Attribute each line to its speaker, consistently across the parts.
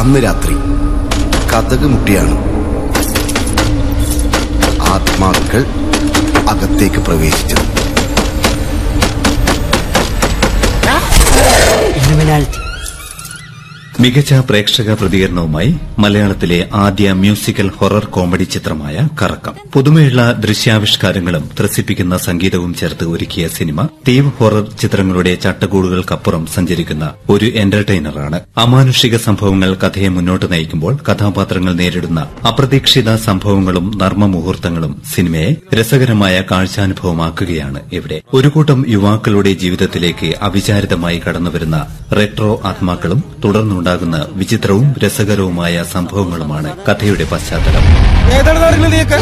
Speaker 1: അന്ന് രാത്രി കഥക് മുട്ടിയാണ് ആത്മാക്കൾ അകത്തേക്ക് പ്രവേശിച്ചത്
Speaker 2: മികച്ച പ്രേക്ഷക പ്രതികരണവുമായി മലയാളത്തിലെ ആദ്യ മ്യൂസിക്കൽ ഹൊറർ കോമഡി ചിത്രമായ കറക്കം പുതുമയുള്ള ദൃശ്യാവിഷ്കാരങ്ങളും ത്രസിപ്പിക്കുന്ന സംഗീതവും ചേർത്ത് ഒരുക്കിയ സിനിമ തീവ് ഹൊറർ ചിത്രങ്ങളുടെ ചട്ടക്കൂടുകൾക്കപ്പുറം സഞ്ചരിക്കുന്ന ഒരു എന്റർടൈനറാണ് അമാനുഷിക സംഭവങ്ങൾ കഥയെ മുന്നോട്ട് നയിക്കുമ്പോൾ കഥാപാത്രങ്ങൾ നേരിടുന്ന അപ്രതീക്ഷിത സംഭവങ്ങളും നർമ്മമുഹൂർത്തങ്ങളും സിനിമയെ രസകരമായ കാഴ്ചാനുഭവമാക്കുകയാണ് ഇവിടെ ഒരു കൂട്ടം യുവാക്കളുടെ ജീവിതത്തിലേക്ക് അവിചാരിതമായി കടന്നുവരുന്ന റെട്രോ ആത്മാക്കളും തുടർന്നുണ്ടാകുന്ന വിചിത്രവും രസകരവുമായ സംഭവങ്ങളുമാണ് കഥയുടെ പശ്ചാത്തലം
Speaker 3: ഏതാണ് നടക്കുന്നത് നീയൊക്കെ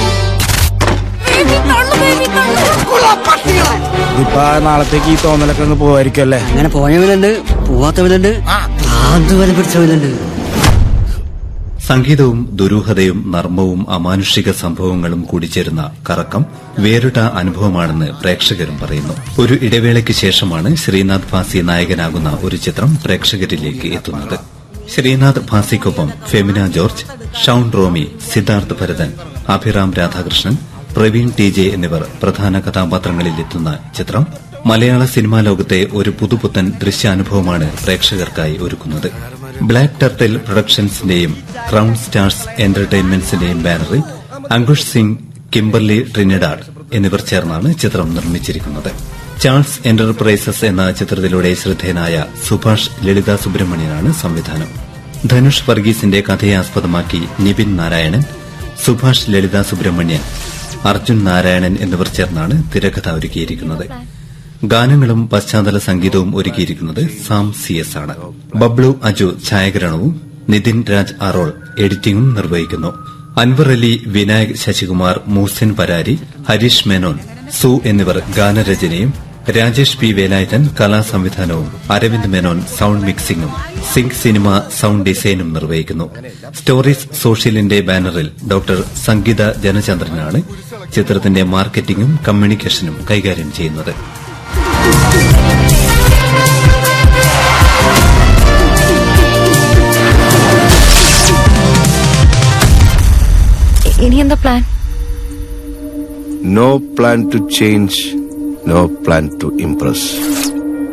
Speaker 3: ഇപ്പൊ നാളത്തേക്ക് ഈ തോന്നലൊക്കെ അങ്ങ് പോവായിരിക്കും അല്ലേ
Speaker 4: അങ്ങനെ പോയവനുണ്ട് പോവാത്തവനുണ്ട് ആദ്യം പിടിച്ചവനുണ്ട്
Speaker 2: സംഗീതവും ദുരൂഹതയും നർമ്മവും അമാനുഷിക സംഭവങ്ങളും കൂടിച്ചേരുന്ന കറക്കം വേറിട്ട അനുഭവമാണെന്ന് പ്രേക്ഷകരും പറയുന്നു ഒരു ഇടവേളയ്ക്ക് ശേഷമാണ് ശ്രീനാഥ് ഭാസി നായകനാകുന്ന ഒരു ചിത്രം പ്രേക്ഷകരിലേക്ക് എത്തുന്നത് ശ്രീനാഥ് ഭാസിക്കൊപ്പം ഫെമിന ജോർജ് ഷൌൺ റോമി സിദ്ധാർത്ഥ് ഭരതൻ അഭിറാം രാധാകൃഷ്ണൻ പ്രവീൺ ടി ജെ എന്നിവർ പ്രധാന കഥാപാത്രങ്ങളിൽ എത്തുന്ന ചിത്രം മലയാള സിനിമാ ലോകത്തെ ഒരു പുതുപുത്തൻ ദൃശ്യാനുഭവമാണ് പ്രേക്ഷകർക്കായി ഒരുക്കുന്നത് ബ്ലാക്ക് ടർട്ടിൽ പ്രൊഡക്ഷൻസിന്റെയും ക്രൌൺ സ്റ്റാർസ് എന്റർടൈൻമെന്റ്സിന്റെയും ബാനറിൽ അങ്കുഷ് സിംഗ് കിംബർലി ട്രിനിഡാഡ് എന്നിവർ ചേർന്നാണ് ചിത്രം നിർമ്മിച്ചിരിക്കുന്നത് ചാൾസ് എന്റർപ്രൈസസ് എന്ന ചിത്രത്തിലൂടെ ശ്രദ്ധേയനായ സുഭാഷ് ലളിത സുബ്രഹ്മണ്യനാണ് സംവിധാനം ധനുഷ് വർഗീസിന്റെ കഥയെ ആസ്പദമാക്കി നിബിൻ നാരായണൻ സുഭാഷ് ലളിത സുബ്രഹ്മണ്യൻ അർജുൻ നാരായണൻ എന്നിവർ ചേർന്നാണ് തിരക്കഥ ഒരുക്കിയിരിക്കുന്നത് ഗാനങ്ങളും പശ്ചാത്തല സംഗീതവും ഒരുക്കിയിരിക്കുന്നത് സാം സി എസ് ആണ് ബബ്ലു അജു ഛായാഗ്രഹണവും നിതിൻ രാജ് അറോൾ എഡിറ്റിംഗും നിർവഹിക്കുന്നു അൻവർ അലി വിനായക് ശശികുമാർ മൂസിൻ പരാരി ഹരീഷ് മേനോൻ സു എന്നിവർ ഗാനരചനയും രാജേഷ് പി വേലായുധൻ കലാസംവിധാനവും അരവിന്ദ് മേനോൻ സൌണ്ട് മിക്സിംഗും സിങ്ക് സിനിമ സൌണ്ട് ഡിസൈനും നിർവഹിക്കുന്നു സ്റ്റോറീസ് സോഷ്യലിന്റെ ബാനറിൽ ഡോക്ടർ സംഗീത ജനചന്ദ്രനാണ് ചിത്രത്തിന്റെ മാർക്കറ്റിംഗും കമ്മ്യൂണിക്കേഷനും കൈകാര്യം ചെയ്യുന്നത്
Speaker 5: ഇനി എന്താ plan
Speaker 1: no plan to change no plan to Impress